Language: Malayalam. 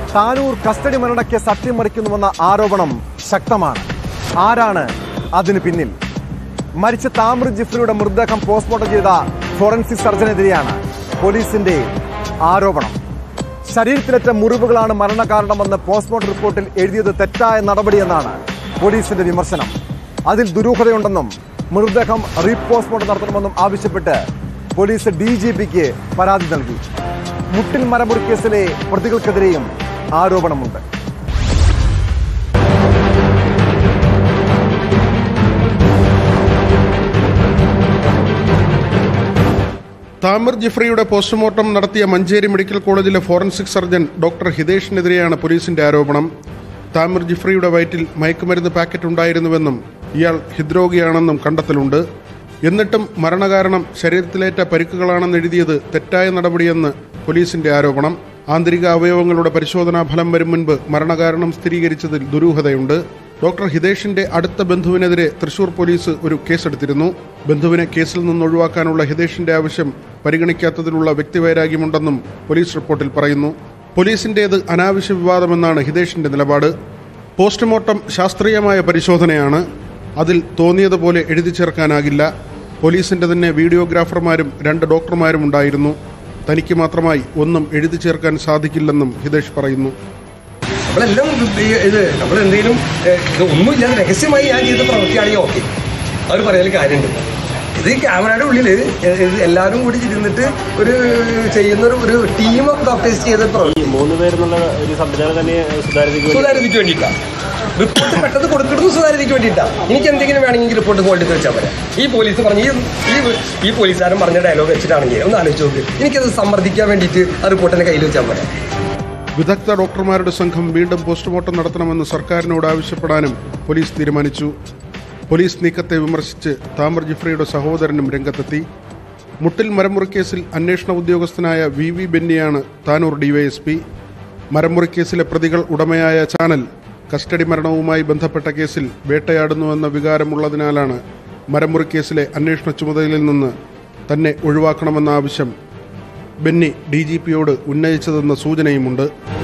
താനൂർ കസ്റ്റഡി മരണക്കേസ് അട്ടിമറിക്കുന്നുവെന്ന ആരോപണം ശക്തമാണ് ആരാണ് അതിന് പിന്നിൽ മരിച്ച താമർ ജിഫ്രിയുടെ മൃതദേഹം പോസ്റ്റ്മോർട്ടം ചെയ്ത ഫോറൻസിക് സർജനെതിരെയാണ് പോലീസിന്റെ ആരോപണം ശരീരത്തിലേറ്റ മുറിവുകളാണ് മരണകാരണമെന്ന് പോസ്റ്റ്മോർട്ടം റിപ്പോർട്ടിൽ എഴുതിയത് തെറ്റായ നടപടിയെന്നാണ് പോലീസിന്റെ വിമർശനം അതിൽ ദുരൂഹതയുണ്ടെന്നും മൃതദേഹം റീപോസ്റ്റ്മോർട്ടം നടത്തണമെന്നും ആവശ്യപ്പെട്ട് പോലീസ് ഡി ജി പിക്ക് പരാതി നൽകി മുട്ടിൽ മരമുറി കേസിലെ പ്രതികൾക്കെതിരെയും ആരോപണമുണ്ട് താമിർ ജിഫ്രിയുടെ പോസ്റ്റ്മോർട്ടം നടത്തിയ മഞ്ചേരി മെഡിക്കൽ കോളേജിലെ ഫോറൻസിക് സർജൻ ഡോക്ടർ ഹിതേഷിനെതിരെയാണ് പോലീസിന്റെ ആരോപണം താമിർ ജിഫ്രിയുടെ വയറ്റിൽ മയക്കുമരുന്ന് പാക്കറ്റ് ഉണ്ടായിരുന്നുവെന്നും ഇയാൾ ഹൃദ്രോഗിയാണെന്നും കണ്ടെത്തലുണ്ട് എന്നിട്ടും മരണകാരണം ശരീരത്തിലേറ്റ പരിക്കുകളാണെന്ന് എഴുതിയത് തെറ്റായ നടപടിയെന്ന് പോലീസിന്റെ ആരോപണം ആന്തരിക അവയവങ്ങളുടെ പരിശോധനാ ഫലം വരും മുൻപ് മരണകാരണം സ്ഥിരീകരിച്ചതിൽ ദുരൂഹതയുണ്ട് ഡോക്ടർ ഹിതേഷിന്റെ അടുത്ത ബന്ധുവിനെതിരെ തൃശൂർ പോലീസ് ഒരു കേസെടുത്തിരുന്നു ബന്ധുവിനെ കേസിൽ നിന്ന് ഒഴിവാക്കാനുള്ള ഹിതേഷിന്റെ ആവശ്യം പരിഗണിക്കാത്തതിലുള്ള വ്യക്തിവൈരാഗ്യമുണ്ടെന്നും പോലീസ് റിപ്പോർട്ടിൽ പറയുന്നു പോലീസിന്റേത് അനാവശ്യ വിവാദമെന്നാണ് ഹിതേഷിന്റെ നിലപാട് പോസ്റ്റ്മോർട്ടം ശാസ്ത്രീയമായ പരിശോധനയാണ് അതിൽ തോന്നിയതുപോലെ എഴുതി ചേർക്കാനാകില്ല പോലീസിന്റെ തന്നെ വീഡിയോഗ്രാഫർമാരും രണ്ട് ഡോക്ടർമാരും ഉണ്ടായിരുന്നു തനിക്ക് മാത്രമായി ഒന്നും എഴുതി ചേർക്കാൻ സാധിക്കില്ലെന്നും ഹിതേഷ് പറയുന്നു നമ്മളെല്ലാം ഇത് ഇത് നമ്മൾ എന്തെങ്കിലും ഏഹ്, ഇത് ഒന്നുമില്ലാതെ രഹസ്യമായി ഞാൻ ചെയ്ത പ്രവൃത്തിയാണെങ്കിൽ ഓക്കെ അവർ പറയൽ കാര്യമുണ്ട് ഇത് ഈ ക്യാമറയുടെ ഉള്ളിൽ എല്ലാവരും കൂടി ഇരുന്നിട്ട് ഒരു ചെയ്യുന്ന ഒരു ഒരു ടീം ഓഫ് ഡോക്ടേഴ്സ് ചെയ്ത പ്രവൃത്തി മൂന്ന് പേരെന്നുള്ള ഒരു സംവിധാനം തന്നെ സുതാര്യതയ്ക്ക് വേണ്ടി സുതാര്യതയ്ക്ക് വേണ്ടിയിട്ടാണ് റിപ്പോർട്ട് പെട്ടെന്ന് കൊടുക്കുന്നത് സുതാര്യതയ്ക്ക് വേണ്ടിയിട്ടാണ് എനിക്ക് എന്തെങ്കിലും വേണമെങ്കിൽ റിപ്പോർട്ട് ഹോൾഡ് ചെയ്ത് വെച്ചാൽ പറയാം ഈ പോലീസ് പറഞ്ഞ ഈ ഈ ഈ പോലീസുകാരൻ പറഞ്ഞ ഡയലോഗ് വെച്ചിട്ടാണെങ്കിൽ ഒന്ന് ആലോചിച്ച് നോക്ക് എനിക്കത് സമ്മർദ്ദിക്കാൻ വേണ്ടിയിട്ട് ആ റിപ്പോർട്ട് എന്നെ കയ്യിൽ വെച്ചാൽ പറയാം വിദഗ്ധ ഡോക്ടർമാരുടെ സംഘം വീണ്ടും പോസ്റ്റ്മോർട്ടം നടത്തണമെന്ന് സർക്കാരിനോട് ആവശ്യപ്പെടാനും പോലീസ് തീരുമാനിച്ചു പോലീസ് നീക്കത്തെ വിമർശിച്ച് താമർ ജിഫ്രിയുടെ സഹോദരനും രംഗത്തെത്തി മുട്ടിൽ മരമുറിക്കേസിൽ അന്വേഷണ ഉദ്യോഗസ്ഥനായ വി വി ബെന്നിയാണ് താനൂർ ഡിവൈഎസ്പി മരമുറിക്കേസിലെ പ്രതികൾ ഉടമയായ ചാനൽ കസ്റ്റഡി മരണവുമായി ബന്ധപ്പെട്ട കേസിൽ വേട്ടയാടുന്നുവെന്ന വികാരമുള്ളതിനാലാണ് മരമുറിക്കേസിലെ അന്വേഷണ ചുമതലയിൽ നിന്ന് തന്നെ ഒഴിവാക്കണമെന്ന ആവശ്യം ബെന്നി ഡി ജി പിയോട് ഉന്നയിച്ചതെന്ന സൂചനയുമുണ്ട്